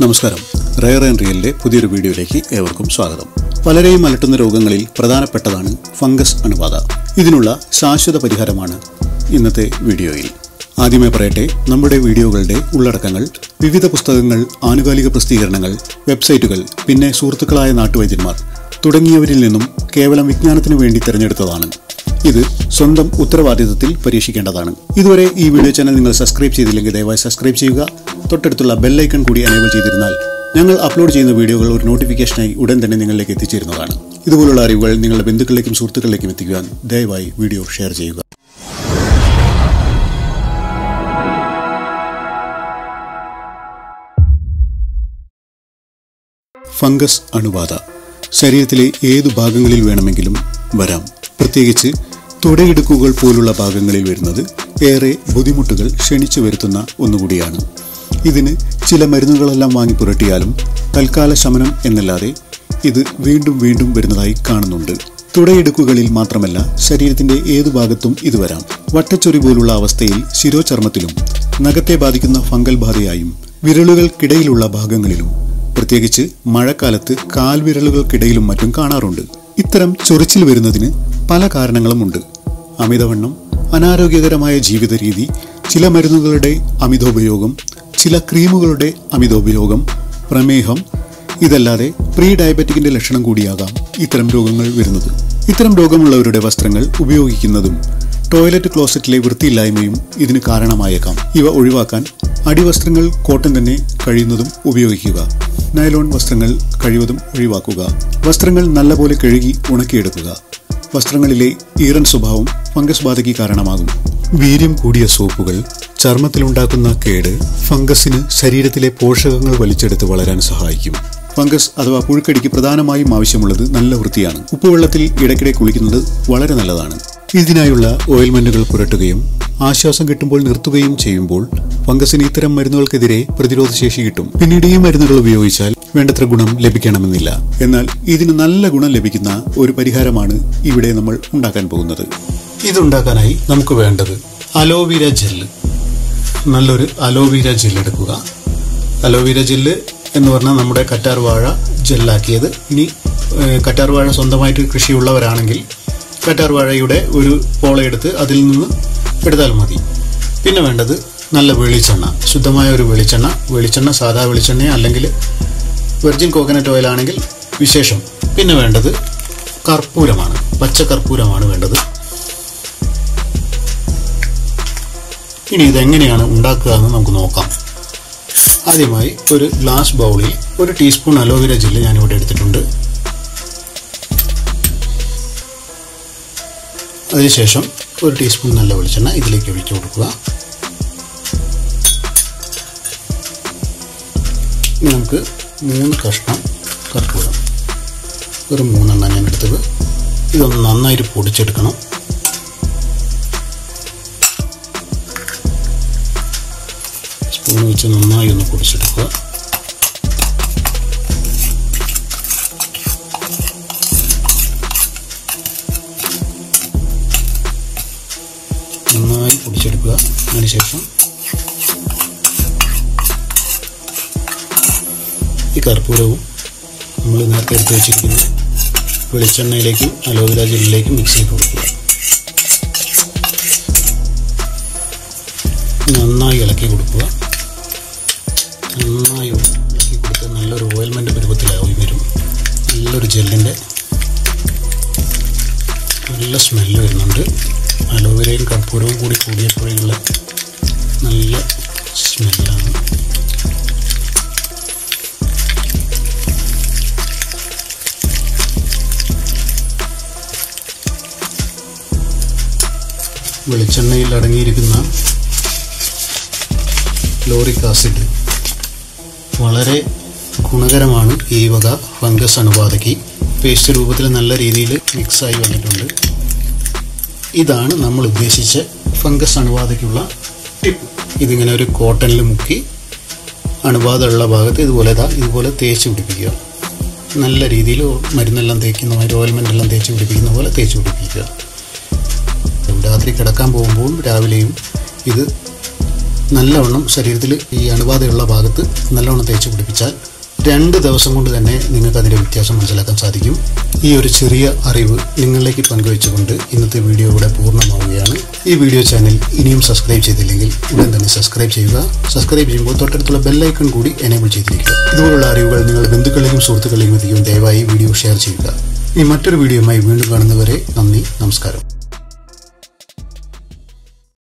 നമസ്കാരം rare and റിയലിന്റെ പുതിയൊരു വീഡിയോയിലേക്ക് ഏവർക്കും സ്വാഗതം പലരെയും അലട്ടുന്ന രോഗങ്ങളിൽ പ്രധാനപ്പെട്ടതാണ് ഫംഗസ് അണുബാധ ഇതിനുള്ള ശാശ്വത പരിഹാരമാണ് ഇന്നത്തെ വീഡിയോയിൽ ആദ്യമേ പറയട്ടെ നമ്മുടെ വീഡിയോകളുടെ ഉള്ളടക്കങ്ങൾ വിവിധ പുസ്തകങ്ങൾ ആനുകാലിക പ്രസിദ്ധീകരണങ്ങൾ വെബ്സൈറ്റുകൾ പിന്നെ സുഹൃത്തുക്കളായ നാട്ടുവൈദ്യന്മാർ തുടങ്ങിയവരിൽ നിന്നും കേവലം വിജ്ഞാനത്തിനു വേണ്ടി തിരഞ്ഞെടുത്തതാണ് ഇത് സ്വന്തം ഉത്തരവാദിത്തത്തിൽ പരീക്ഷിക്കേണ്ടതാണ് ഇതുവരെ ഈ വീഡിയോ ചാനൽ നിങ്ങൾ സബ്സ്ക്രൈബ് ചെയ്തില്ലെങ്കിൽ ദയവായി സബ്സ്ക്രൈബ് ചെയ്യുക തൊട്ടടുത്തുള്ള ബെല്ലൈക്കൺ കൂടി എനേബിൾ ചെയ്തിരുന്നാൽ ഞങ്ങൾ അപ്ലോഡ് ചെയ്യുന്ന വീഡിയോകൾ ഒരു നോട്ടിഫിക്കേഷനായി ഉടൻ തന്നെ നിങ്ങളിലേക്ക് എത്തിച്ചേരുന്നതാണ് ഇതുപോലുള്ള അറിവുകൾ നിങ്ങളുടെ ബന്ധുക്കളിലേക്കും സുഹൃത്തുക്കളിലേക്കും എത്തിക്കുവാൻ ദയവായി വീഡിയോ ഷെയർ ചെയ്യുക ഫംഗസ് അണുബാധ ശരീരത്തിലെ ഏതു ഭാഗങ്ങളിൽ വേണമെങ്കിലും വരാം പ്രത്യേകിച്ച് തുടയിടുക്കുകൾ പോലുള്ള ഭാഗങ്ങളിൽ വരുന്നത് ഏറെ ബുദ്ധിമുട്ടുകൾ ക്ഷണിച്ചു വരുത്തുന്ന ഒന്നുകൂടിയാണ് ഇതിന് ചില മരുന്നുകളെല്ലാം വാങ്ങി പുരട്ടിയാലും തൽക്കാല ശമനം എന്നല്ലാതെ ഇത് വീണ്ടും വീണ്ടും വരുന്നതായി കാണുന്നുണ്ട് തുടയിടുക്കുകളിൽ മാത്രമല്ല ശരീരത്തിന്റെ ഏതു ഭാഗത്തും ഇത് വരാം വട്ടച്ചൊറി പോലുള്ള അവസ്ഥയിൽ ശിരോചർമ്മത്തിലും നഖത്തെ ബാധിക്കുന്ന ഫംഗൽ ബാധയായും വിരലുകൾക്കിടയിലുള്ള ഭാഗങ്ങളിലും പ്രത്യേകിച്ച് മഴക്കാലത്ത് കാൽവിരലുകൾക്കിടയിലും മറ്റും കാണാറുണ്ട് ഇത്തരം ചൊറിച്ചിൽ വരുന്നതിന് പല കാരണങ്ങളുമുണ്ട് അമിതവണ്ണം അനാരോഗ്യകരമായ ജീവിത രീതി ചില മരുന്നുകളുടെ അമിതോപയോഗം ചില ക്രീമുകളുടെ അമിതോപയോഗം പ്രമേഹം ഇതല്ലാതെ പ്രീ ഡയബറ്റിക്കിന്റെ ലക്ഷണം കൂടിയാകാം ഇത്തരം രോഗങ്ങൾ വരുന്നത് ഇത്തരം രോഗമുള്ളവരുടെ വസ്ത്രങ്ങൾ ഉപയോഗിക്കുന്നതും ടോയ്ലറ്റ് ക്ലോസറ്റിലെ വൃത്തിയില്ലായ്മയും ഇതിന് കാരണമായേക്കാം ഇവ ഒഴിവാക്കാൻ അടിവസ്ത്രങ്ങൾ കോട്ടൺ തന്നെ കഴിയുന്നതും ഉപയോഗിക്കുക നൈലോൺ വസ്ത്രങ്ങൾ കഴിവതും ഒഴിവാക്കുക വസ്ത്രങ്ങൾ നല്ലപോലെ കഴുകി ഉണക്കിയെടുക്കുക വസ്ത്രങ്ങളിലെ ഈറൻ സ്വഭാവം ഫംഗസ് ബാധയ്ക്ക് കാരണമാകും വീര്യം കൂടിയ സോപ്പുകൾ ചർമ്മത്തിലുണ്ടാക്കുന്ന കേട് ഫംഗസിന് ശരീരത്തിലെ പോഷകങ്ങൾ വലിച്ചെടുത്ത് വളരാൻ സഹായിക്കും ഫംഗസ് അഥവാ പുഴുക്കടിക്ക് പ്രധാനമായും ആവശ്യമുള്ളത് നല്ല വൃത്തിയാണ് ഉപ്പുവെള്ളത്തിൽ ഇടയ്ക്കിടെ കുളിക്കുന്നത് വളരെ നല്ലതാണ് ഇതിനായുള്ള ഓയിൽമെന്റുകൾ പുരട്ടുകയും ആശ്വാസം കിട്ടുമ്പോൾ നിർത്തുകയും ചെയ്യുമ്പോൾ ഫംഗസിന് ഇത്തരം മരുന്നുകൾക്കെതിരെ പ്രതിരോധശേഷി കിട്ടും പിന്നീട് ഈ മരുന്നുകൾ ഉപയോഗിച്ചാൽ വേണ്ടത്ര ഗുണം ലഭിക്കണമെന്നില്ല എന്നാൽ ഇതിന് നല്ല ഗുണം ലഭിക്കുന്ന ഒരു പരിഹാരമാണ് ഇവിടെ നമ്മൾ ഉണ്ടാക്കാൻ പോകുന്നത് ഇതുണ്ടാക്കാനായി നമുക്ക് വേണ്ടത് അലോവീര ജെല്ല് നല്ലൊരു അലോവീര ജെല്ല് എടുക്കുക അലോവീര ജെല്ല് എന്ന് പറഞ്ഞാൽ നമ്മുടെ കറ്റാർ വാഴ ജെല്ലാക്കിയത് ഇനി ഏഹ്, കറ്റാർ വാഴ സ്വന്തമായിട്ട് കൃഷിയുള്ളവരാണെങ്കിൽ കറ്റാർ വാഴയുടെ ഒരു പോളയെടുത്ത് അതിൽ നിന്ന് എടുത്താൽ മതി പിന്നെ വേണ്ടത് നല്ല വെളിച്ചെണ്ണ ശുദ്ധമായ ഒരു വെളിച്ചെണ്ണ വെളിച്ചെണ്ണ സാധാ വെളിച്ചെണ്ണ അല്ലെങ്കിൽ വെർജിൻ കോക്കനട്ട് ഓയിൽ ആണെങ്കിൽ വിശേഷം പിന്നെ വേണ്ടത് കർപ്പൂരമാണ് പച്ച കർപ്പൂരമാണ് വേണ്ടത് ഇനി ഇതെങ്ങനെയാണ് ഉണ്ടാക്കുക എന്ന് നമുക്ക് നോക്കാം ആദ്യമായി ഒരു ഗ്ലാസ് ബൗളിൽ ഒരു ടീസ്പൂൺ അലോവേര ജെല്ല് ഞാനിവിടെ എടുത്തിട്ടുണ്ട് അതിനുശേഷം ഒരു ടീസ്പൂൺ നല്ല വെളിച്ചെണ്ണ ഇതിലേക്ക് ഒഴിച്ചു കൊടുക്കുക ഇനി നമുക്ക് മൂന്ന് കഷ്ണം കർപ്പൂരം ഒരു മൂന്നെണ്ണം ഞാൻ എടുത്തത് ഇതൊന്ന് നന്നായിട്ട് പൊടിച്ചെടുക്കണം സ്പൂൺ വെച്ച് നന്നായി ഒന്ന് പൊടിച്ചെടുക്കുക നന്നായി പൊടിച്ചെടുക്കുക അതിനുശേഷം ഈ കർപ്പൂരവും നമ്മൾ നേരത്തെ എടുത്ത് വെച്ചിരിക്കുന്ന വെളിച്ചെണ്ണയിലേക്കും അലോവേര ജെല്ലിലേക്കും മിക്സ് ചെയ്ത് കൊടുക്കുക നന്നായി ഇളക്കി കൊടുക്കുക നന്നായി ഇളക്കി കൊടുത്ത് നല്ലൊരു ഓയിൽമെൻ്റ് പരുവത്തിലായി വരും നല്ലൊരു ജെല്ലിൻ്റെ നല്ല സ്മെല്ല് വരുന്നുണ്ട് അലോവേരയും കർപ്പൂരവും കൂടി കൂടിയപ്പോഴുള്ള നല്ല സ്മെല്ലാണ് വെളിച്ചെണ്ണയിൽ അടങ്ങിയിരിക്കുന്ന ലോറിക് ആസിഡ് വളരെ ഗുണകരമാണ് ഈ വക ഫംഗസ് അണുബാധയ്ക്ക് പേസ്റ്റ് രൂപത്തിൽ നല്ല രീതിയിൽ മിക്സായി വന്നിട്ടുണ്ട് ഇതാണ് നമ്മൾ ഉദ്ദേശിച്ച ഫംഗസ് അണുബാധയ്ക്കുള്ള ടിപ്പ് ഇതിങ്ങനെ ഒരു കോട്ടണിൽ മുക്കി അണുബാധമുള്ള ഭാഗത്ത് ഇതുപോലെ ദാ ഇതുപോലെ തേച്ച് പിടിപ്പിക്കുക നല്ല രീതിയിൽ മരുന്നെല്ലാം തേക്കുന്ന മാതിരി ഓയിൽമെൻ്റ് എല്ലാം തേച്ച് പിടിപ്പിക്കുന്ന പോലെ തേച്ച് പിടിപ്പിക്കുക രാത്രി കിടക്കാൻ പോകുമ്പോൾ രാവിലെയും ഇത് നല്ലവണ്ണം ശരീരത്തിൽ ഈ അണുബാധയുള്ള ഭാഗത്ത് നല്ലവണ്ണം തേച്ച് പിടിപ്പിച്ചാൽ രണ്ട് ദിവസം കൊണ്ട് തന്നെ നിങ്ങൾക്ക് അതിൻ്റെ വ്യത്യാസം മനസ്സിലാക്കാൻ സാധിക്കും ഈ ഒരു ചെറിയ അറിവ് നിങ്ങളിലേക്ക് പങ്കുവെച്ചുകൊണ്ട് ഇന്നത്തെ വീഡിയോ ഇവിടെ പൂർണ്ണമാവുകയാണ് ഈ വീഡിയോ ചാനൽ ഇനിയും സബ്സ്ക്രൈബ് ചെയ്തില്ലെങ്കിൽ ഉടൻ തന്നെ സബ്സ്ക്രൈബ് ചെയ്യുക സബ്സ്ക്രൈബ് ചെയ്യുമ്പോൾ തൊട്ടടുത്തുള്ള ബെല്ലൈക്കൺ കൂടി എനേബിൾ ചെയ്തിരിക്കുക ഇതുപോലുള്ള അറിവുകൾ നിങ്ങൾ ബന്ധുക്കളിലും സുഹൃത്തുക്കളിലും എത്തിക്കും ദയവായി വീഡിയോ ഷെയർ ചെയ്യുക ഇനി മറ്റൊരു വീഡിയോയുമായി വീണ്ടും കാണുന്നവരെ നന്ദി നമസ്കാരം